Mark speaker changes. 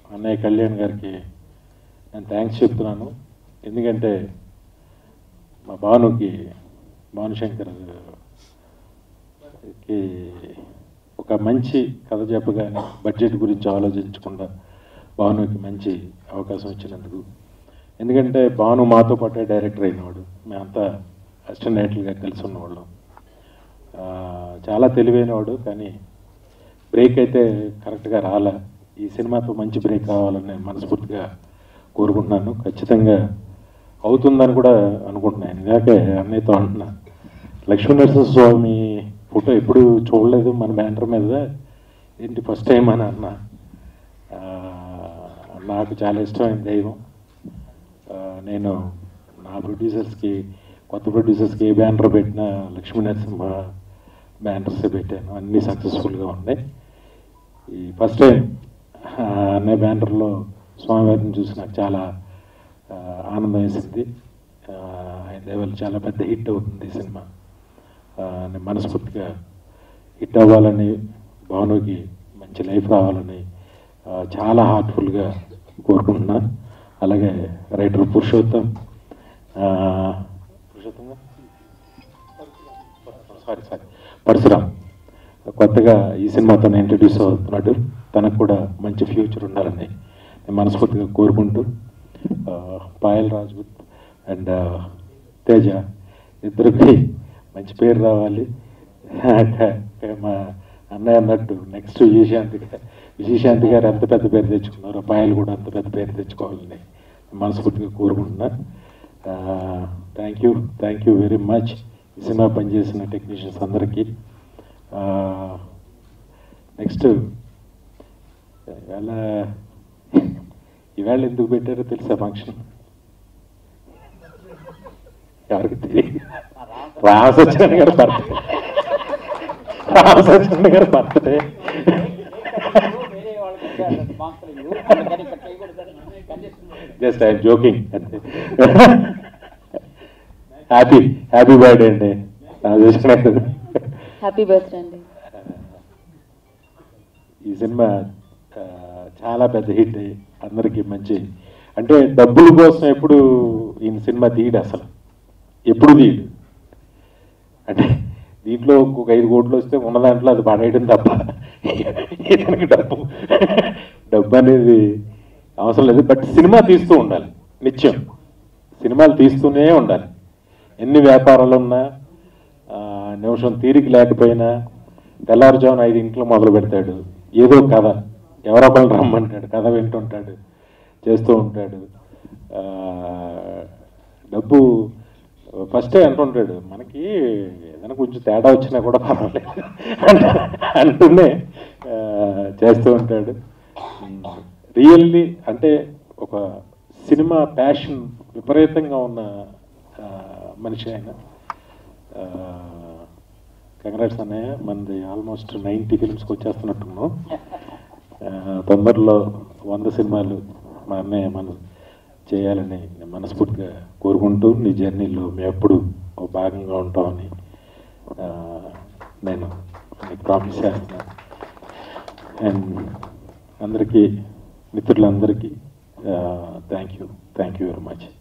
Speaker 1: అన్నయ్య కళ్యాణ్ గారికి నేను థ్యాంక్స్ చెప్తున్నాను ఎందుకంటే మా భానుకి భానుశంకర్ కి ఒక మంచి కథ చెప్పగానే బడ్జెట్ గురించి ఆలోచించకుండా భానుకి మంచి అవకాశం ఇచ్చినందుకు ఎందుకంటే భాను మాతో పాటే డైరెక్టర్ అయినవాడు మేమంతా అసిస్టెంట్ డైరెక్టర్గా కలిసి ఉన్నవాళ్ళం ఆ, చాలా తెలివైనవాడు కానీ బ్రేక్ అయితే కరెక్ట్గా రాలే ఈ సినిమాతో మంచి బ్రేక్ రావాలని నేను మనస్ఫూర్తిగా కోరుకుంటున్నాను ఖచ్చితంగా అవుతుందని కూడా అనుకుంటున్నాను ఇందాకే అన్నయ్యతో అంటున్నా లక్ష్మీనరసింహస్వామి ఫోటో ఎప్పుడు చూడలేదు మన బ్యానర్ మీద ఏంటి ఫస్ట్ టైం అని అన్న ఆ, నాకు చాలా ఇష్టమైన దైవం ఆ, నేను నా ప్రొడ్యూసర్స్కి కొత్త ప్రొడ్యూసర్స్కి ఏ బ్యానర్ పెట్టినా లక్ష్మీ నరసింహ బ్యానర్స్ పెట్టాను అన్నీ సక్సెస్ఫుల్గా ఉన్నాయి ఈ ఫస్ట్ టైం అనే బ్యానర్లో స్వామివారిని చూసి నాకు చాలా ఆ, ఆనందం వేసింది ఆ, ఆయన దేవాలి చాలా పెద్ద హిట్ అవుతుంది ఈ సినిమా ఆ, నేను మనస్ఫూర్తిగా హిట్ అవ్వాలని భానుకి మంచి లైఫ్ రావాలని ఆ, చాలా హార్ట్ఫుల్గా కోరుకుంటున్నా అలాగే రైటర్ పురుషోత్తం ఆ, పురుషోత్తం సారీ సారీ పరశురామ్ కొత్తగా ఈ సినిమాతో ఇంట్రడ్యూస్ అవుతున్నాడు తనకు కూడా మంచి ఫ్యూచర్ ఉండాలని నేను మనస్ఫూర్తిగా కోరుకుంటూ ఆ, పాయల్ రాజ్పుత్ అండ్ తేజ ఇద్దరికి మంచి పేరు రావాలి మా అన్నయ్య అన్నట్టు నెక్స్ట్ విజయశాంతి గా- విజయశాంతి గారు ఎంత పెద్ద పేరు తెచ్చుకున్నారో పాయలు కూడా అంత పెద్ద పేరు తెచ్చుకోవాలని మనస్ఫూర్తిగా కోరుకుంటున్నా thank you thank you very much ఈ సినిమా పనిచేసిన టెక్నీషియన్స్ అందరికీ నెక్స్ట్ ఇవాళ ఇవాళ ఎందుకు పెట్టారో తెలుసా ఫంక్షన్ ఎవరికి తెలియదు రామసత్యనారాయణ గారు బర్త్డే రామసత్యనారాయణ గారు birthday just I'm joking happy happy birthday అండి రామసత్యనారాయణ
Speaker 2: హ్యాపీ బర్త్డే అండి
Speaker 1: ఈ సినిమా ఆ, చాలా పెద్ద హిట్ అయ్యి అందరికీ మంచి అంటే డబ్బుల కోసం ఎప్పుడు ఈయన సినిమా తీయడు అసలు ఎప్పుడు తీయడు అంటే దీంట్లో ఇంకొక ఐదు కోట్లు వస్తే ఉన్న దాంట్లో అది పడేయడం తప్ప ఇతనికి డబ్బు డబ్బు అనేది అవసరం లేదు బట్ సినిమా తీస్తూ ఉండాలి నిత్యం సినిమాలు తీస్తూనే ఉండాలి ఎన్ని వ్యాపారాలు ఉన్నా ఆ, నిమిషం తీరిక లేకపోయినా తెల్లారుజామున ఐదు ఇంట్లో మొదలు పెడతాడు ఏదో కథ ఎవరో ఒకళ్ళు రమ్మంటాడు కథ వింటుంటాడు చేస్తూ ఉంటాడు ఆ, డబ్బు ఫస్టే అంటుంటాడు మనకి ఏదైనా కొంచెం తేడా వచ్చినా కూడా పర్వాలేదు అంట- అంటూనే ఆ, చేస్తూ ఉంటాడు రియల్లీ అంటే ఒక సినిమా ప్యాషన్ విపరీతంగా ఉన్న ఆ, మనిషి ఆయన కంగ్రాట్స్ అన్నయ్య మనది ఆల్మోస్ట్ నైంటీ ఫిల్మ్స్కి వచ్చేస్తున్నట్టున్నాం ఆ, తొందరలో వంద సినిమాలు మా అన్నయ్య మన చేయాలని నేను మనస్ఫూర్తిగా కోరుకుంటూ నీ జర్నీలో మేము ఎప్పుడు ఒక భాగంగా ఉంటామని ఆ, నేను నీకు ప్రామిస్ చేస్తున్నాను అండ్ అందరికీ మిత్రులందరికీ thank you thank you very much